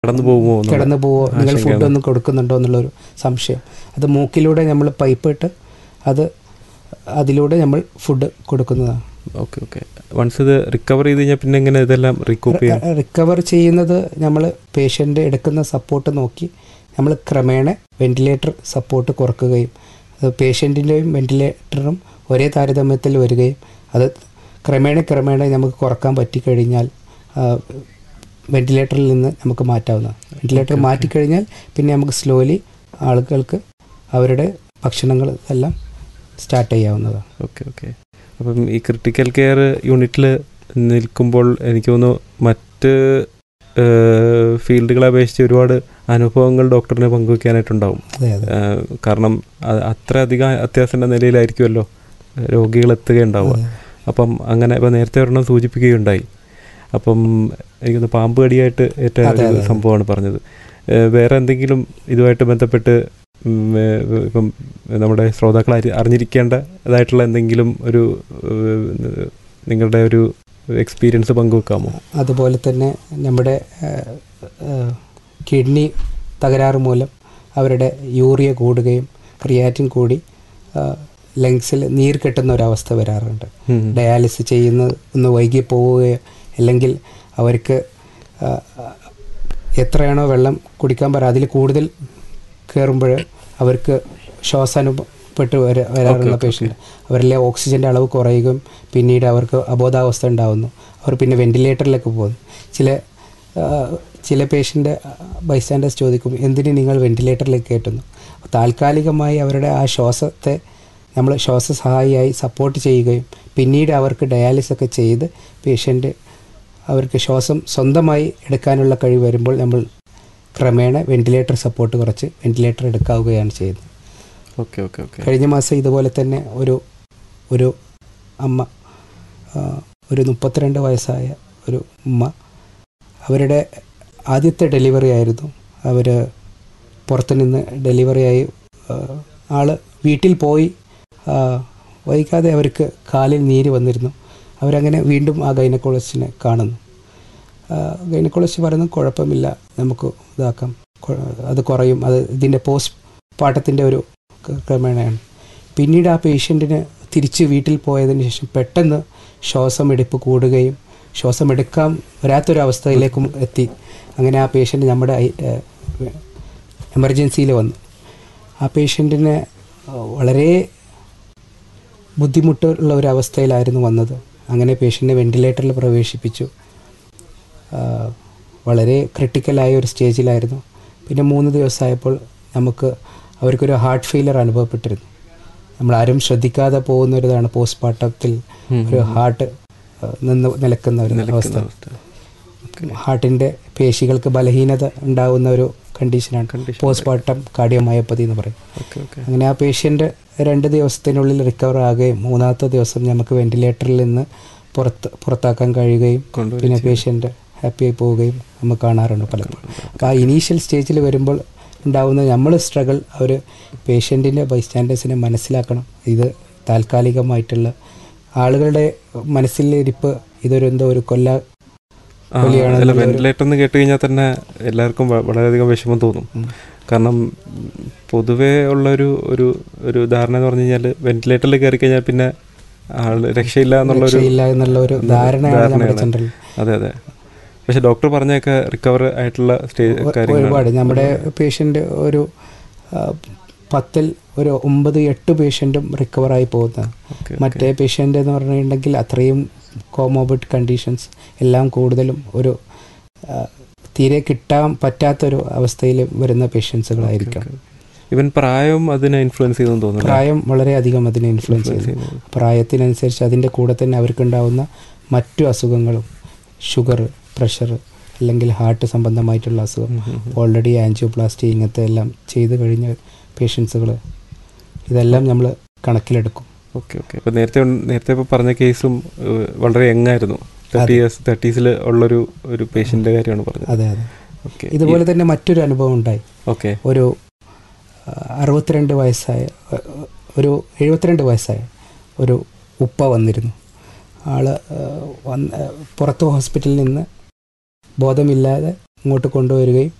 കടന്നു പോകുമോ എന്നുള്ള കിടന്നു പോവോ നിങ്ങൾ ആശങ്കയാണ്. ഫുഡ് ഒന്നും കൊടുക്കുന്നുണ്ടോ എന്നുള്ളൊരു സംശയം അത് മൂക്കിലൂടെ നമ്മൾ പൈപ്പ് ഇട്ട് അത് അതിലൂടെ നമ്മൾ ഫുഡ് കൊടുക്കുന്നതാണ് ഓക്കെ ഓക്കെ വൺസ് ഇത് റിക്കവർ ചെയ്ത് കഴിഞ്ഞാൽ പിന്നെ എങ്ങനെ ഇതെല്ലാം റിക്കൂപ്പ് ചെയ്യാം റിക്കവർ ചെയ്യുന്നത് നമ്മൾ പേഷ്യൻ്റ് എടുക്കുന്ന സപ്പോർട്ട് നോക്കി നമ്മൾ ക്രമേണ വെന്റിലേറ്റർ സപ്പോർട്ട് കുറക്കുകയും അത് പേഷ്യൻറ്റിൻ്റെയും വെന്റിലേറ്ററും ഒരേ താരതമ്യത്തിൽ വരികയും അത് ക്രമേണ ക്രമേണ നമുക്ക് കുറക്കാൻ പറ്റിക്കഴിഞ്ഞാൽ വെന്റിലേറ്ററിൽ നിന്ന് നമുക്ക് മാറ്റാവുന്നതാണ് വെന്റിലേറ്റർ മാറ്റിക്കഴിഞ്ഞാൽ പിന്നെ നമുക്ക് സ്ലോലി ആളുകൾക്ക് അവരുടെ ഭക്ഷണങ്ങൾ എല്ലാം സ്റ്റാർട്ട് ചെയ്യാവുന്നതാണ് ഓക്കെ ഓക്കെ അപ്പം ഈ ക്രിട്ടിക്കൽ കെയർ യൂണിറ്റിൽ നിൽക്കുമ്പോൾ എനിക്ക് തോന്നുന്നു മറ്റ് ഫീൽഡുകളെ അപേക്ഷിച്ച് ഒരുപാട് അനുഭവങ്ങൾ ഡോക്ടറിന് പങ്കുവയ്ക്കാനായിട്ടുണ്ടാവും അതെ അതെ ഏഹ് കാരണം അ- അത്രയധികം അത്യാസന്ന നിലയിലായിരിക്കുമല്ലോ രോഗികൾ എത്തുകയുണ്ടാവുക അതെ. അപ്പം അങ്ങനെ ഇപ്പം നേരത്തെ ഒരെണ്ണം സൂചിപ്പിക്കുകയുണ്ടായി അപ്പം എനിക്കൊന്ന് പാമ്പ് കടിയായിട്ട് ഏറ്റ അതെ, ഒരു അതെ. സംഭവമാണ് പറഞ്ഞത് ഏഹ് വേറെ എന്തെങ്കിലും ഇതുമായിട്ട് ബന്ധപ്പെട്ട് ഉം, ഏഹ് ഇപ്പം നമ്മുടെ ശ്രോതാക്കൾ അരി അറിഞ്ഞിരിക്കേണ്ടതായിട്ടുള്ള എന്തെങ്കിലും ഒരു ഏഹ് നിങ്ങളുടെ ഒരു എക്സ്പീരിയൻസ് പങ്കുവെക്കാമോ അതുപോലെ തന്നെ നമ്മുടെ കിഡ്നി തകരാറ് മൂലം അവരുടെ യൂറിയ കൂടുകയും ക്രിയാറ്റിൻ കൂടി ലങ്സിൽ നീർ കെട്ടുന്ന ഒരവസ്ഥ വരാറുണ്ട് ഉം. ഡയാലിസിസ് ചെയ്യുന്നത് ഒന്ന് വൈകി പോവുകയോ അല്ലെങ്കിൽ അവർക്ക് ആ, എത്രയാണോ വെള്ളം കുടിക്കാൻ പറ അതിൽ കൂടുതൽ കയറുമ്പോൾ അവർക്ക് ശ്വാസാനുഭവപ്പെട്ട് വര വരാറുള്ള പേഷ്യൻ്റ് അവരിലെ ഓക്സിജൻ്റെ അളവ് കുറയുകയും പിന്നീട് അവർക്ക് അബോധാവസ്ഥ ഉണ്ടാകുന്നു അവർ പിന്നെ വെന്റിലേറ്ററിലേക്ക് പോകുന്നു ചില ആ, ചില പേഷ്യൻ്റ് ബൈസ്റ്റാൻഡേഴ്സ് ചോദിക്കും എന്തിന് നിങ്ങൾ വെന്റിലേറ്ററിലേക്ക് കയറ്റുന്നു താൽക്കാലികമായി അവരുടെ ആ ശ്വാസത്തെ നമ്മൾ ശ്വാസസഹായിയായി സപ്പോർട്ട് ചെയ്യുകയും പിന്നീട് അവർക്ക് ഡയാലിസിസ് ഒക്കെ ചെയ്ത് പേഷ്യൻ്റ് അവർക്ക് ശ്വാസം സ്വന്തമായി എടുക്കാനുള്ള കഴിവ് വരുമ്പോൾ നമ്മൾ ക്രമേണ വെന്റിലേറ്റർ സപ്പോർട്ട് കുറച്ച് വെന്റിലേറ്റർ എടുക്കാവുകയാണ് ചെയ്യുന്നത് ഓക്കെ ഓക്കെ ഓക്കെ കഴിഞ്ഞ മാസം ഇതുപോലെ തന്നെ ഒരു ഒരു അമ്മ ആ, ഒരു മുപ്പത്തിരണ്ട് വയസ്സായ ഒരു ഉമ്മ അവരുടെ ആദ്യത്തെ ഡെലിവറി ആയിരുന്നു അവർ പുറത്തുനിന്ന് ഡെലിവറി ആയി ആ, ആള് വീട്ടിൽ പോയി ആ, വൈകാതെ അവർക്ക് കാലിൽ നീര് വന്നിരുന്നു അവരങ്ങനെ വീണ്ടും ആ ഗൈനക്കോളജിസ്റ്റിനെ കാണുന്നു ഗൈനക്കോളജിസ്റ്റ് പറയുന്നത് കുഴപ്പമില്ല നമുക്ക് ഇതാക്കാം കൊ- അത് കുറയും അത് ഇതിൻ്റെ പോസ്റ്റ് പാട്ടത്തിൻ്റെ ഒരു ക- ക്രമേണയാണ് പിന്നീട് ആ പേഷ്യൻറ്റിന് തിരിച്ച് വീട്ടിൽ പോയതിന് ശേഷം പെട്ടെന്ന് ശ്വാസമെടുപ്പ് കൂടുകയും ശ്വാസമെടുക്കാൻ വരാത്തൊരവസ്ഥയിലേക്കും എത്തി അങ്ങനെ ആ പേഷ്യൻ്റ് നമ്മുടെ എമർജൻസിയിൽ വന്നു ആ പേഷ്യൻറ്റിന് വളരെ ബുദ്ധിമുട്ടുള്ള ഒരു അവസ്ഥയിലായിരുന്നു വന്നത് അങ്ങനെ പേഷ്യൻറ്റിനെ വെന്റിലേറ്ററിൽ പ്രവേശിപ്പിച്ചു ആ, വളരെ ക്രിട്ടിക്കലായ ഒരു സ്റ്റേജിലായിരുന്നു പിന്നെ മൂന്ന് ദിവസമായപ്പോൾ നമുക്ക് അവർക്കൊരു ഹാർട്ട് ഫെയിലർ അനുഭവപ്പെട്ടിരുന്നു നമ്മൾ ആരും ശ്രദ്ധിക്കാതെ പോകുന്ന ഒരു ഇതാണ് പോസ്റ്റ്മോർട്ടത്തിൽ ഒരു ഹാർട്ട് ആ, നിന്ന് നിലക്കുന്ന ഒരു അവസ്ഥ ഹാർട്ടിൻ്റെ പേശികൾക്ക് ബലഹീനത ഉണ്ടാകുന്ന ഒരു കണ്ടീഷനാണ് Condition. പോസ്റ്റ്മോർട്ടം കാർഡിയോമയോപ്പതി എന്ന് പറയും ഓക്കെ ഓക്കെ അങ്ങനെ ആ പേഷ്യൻ്റ് രണ്ട് ദിവസത്തിനുള്ളിൽ റിക്കവർ ആകുകയും മൂന്നാമത്തെ ദിവസം നമുക്ക് വെന്റിലേറ്ററിൽ നിന്ന് പുറത്ത് പുറത്താക്കാൻ കഴിയുകയും കൊണ്ടുവരും പിന്നെ പേഷ്യൻ്റ് ഹാപ്പിയായി പോവുകയും നമ്മൾ കാണാറുണ്ട് പലപ്പോഴും അപ്പോൾ ആ ഇനീഷ്യൽ സ്റ്റേജിൽ വരുമ്പോൾ ഉണ്ടാവുന്ന നമ്മൾ സ്ട്രഗിൾ അവർ പേഷ്യൻറ്റിൻ്റെ ബൈസ്റ്റാൻഡേഴ്സിനെ മനസ്സിലാക്കണം ഇത് താൽക്കാലികമായിട്ടുള്ള ആളുകളുടെ മനസ്സിലിരിപ്പ് ഇതൊരു എന്തോ ഒരു കൊല്ല ആ, വലിയാണ് അല്ല എന്നുള്ളൊരു- വെന്റിലേറ്റർ എന്ന് കേട്ട് കഴിഞ്ഞാൽ തന്നെ എല്ലാവർക്കും വ- വളരെയധികം വിഷമം തോന്നും കാരണം ഉം, പൊതുവേ ഉള്ളൊരു ഒരു ഒരു ധാരണ എന്ന് പറഞ്ഞു കഴിഞ്ഞാൽ വെന്റിലേറ്ററിൽ കയറി കഴിഞ്ഞാൽ പിന്നെ ആള് രക്ഷയില്ല എന്നുള്ളൊരു രക്ഷയില്ല എന്നുള്ള ഒരു ധാരണയാണ് നമ്മുടെ ജനറൽ അതെ അതെ പക്ഷെ ഡോക്ടർ പറഞ്ഞൊക്കെ റിക്കവർ ആയിട്ടുള്ള സ്റ്റേജ് കാര്യങ്ങൾ ഒരുപാട് നമ്മുടെ പേഷ്യൻ്റ് ഒരു ആ, പത്തിൽ ഒരു ഒമ്പത് എട്ട് പേഷ്യൻറ്റും റിക്കവറായി പോകുന്നതാണ് ഓക്കെ മറ്റേ പേഷ്യൻ്റ് എന്ന് പറഞ്ഞിട്ടുണ്ടെങ്കിൽ അത്രയും കോമോബിഡ് കണ്ടീഷൻസ് എല്ലാം കൂടുതലും ഒരു ആ, തീരെ കിട്ടാൻ പറ്റാത്തൊരു അവസ്ഥയിൽ വരുന്ന പേഷ്യൻസുകളായിരിക്കും ഇവൻ പ്രായവും അതിനെ ഇൻഫ്ലുവൻസ് ചെയ്തെന്ന് തോന്നുന്നു പ്രായം വളരെയധികം അതിനെ ഇൻഫ്ലുവൻസ് ചെയ്യുന്നു പ്രായത്തിനനുസരിച്ച് അതിൻ്റെ കൂടെ തന്നെ അവർക്കുണ്ടാവുന്ന മറ്റു അസുഖങ്ങളും ഷുഗർ പ്രഷർ അല്ലെങ്കിൽ ഹാർട്ട് സംബന്ധമായിട്ടുള്ള അസുഖം ഓൾറെഡി ആൻജിയോപ്ലാസ്റ്റി ഇങ്ങനത്തെ എല്ലാം ചെയ്ത് കഴിഞ്ഞ പേഷ്യൻസുകൾ ഇതെല്ലാം നമ്മൾ കണക്കിലെടുക്കും ഓക്കെ ഓക്കെ അപ്പോൾ നേരത്തെ ഉൺ- നേരത്തെ ഇപ്പോൾ പറഞ്ഞ കേസും ഏഹ്, വളരെ യങ് ആയിരുന്നു തേർട്ടി ഇയേഴ്സ് തേർട്ടീസിൽ ഉള്ളൊരു ഒരു പേഷ്യൻ്റെ കാര്യമാണ് പറഞ്ഞത് അതെ അതെ ഓക്കെ ഇതുപോലെ തന്നെ മറ്റൊരു അനുഭവം ഉണ്ടായി ഓക്കെ ഒരു ആ, അറുപത്തിരണ്ട് വയസ്സായ ആ, ഒരു എഴുപത്തിരണ്ട് വയസ്സായ ഒരു ഉപ്പ വന്നിരുന്നു ആള് ആ, വന്ന് ആ, പുറത്ത് ഹോസ്പിറ്റലിൽ നിന്ന് ബോധമില്ലാതെ ഇങ്ങോട്ട് കൊണ്ടുവരികയും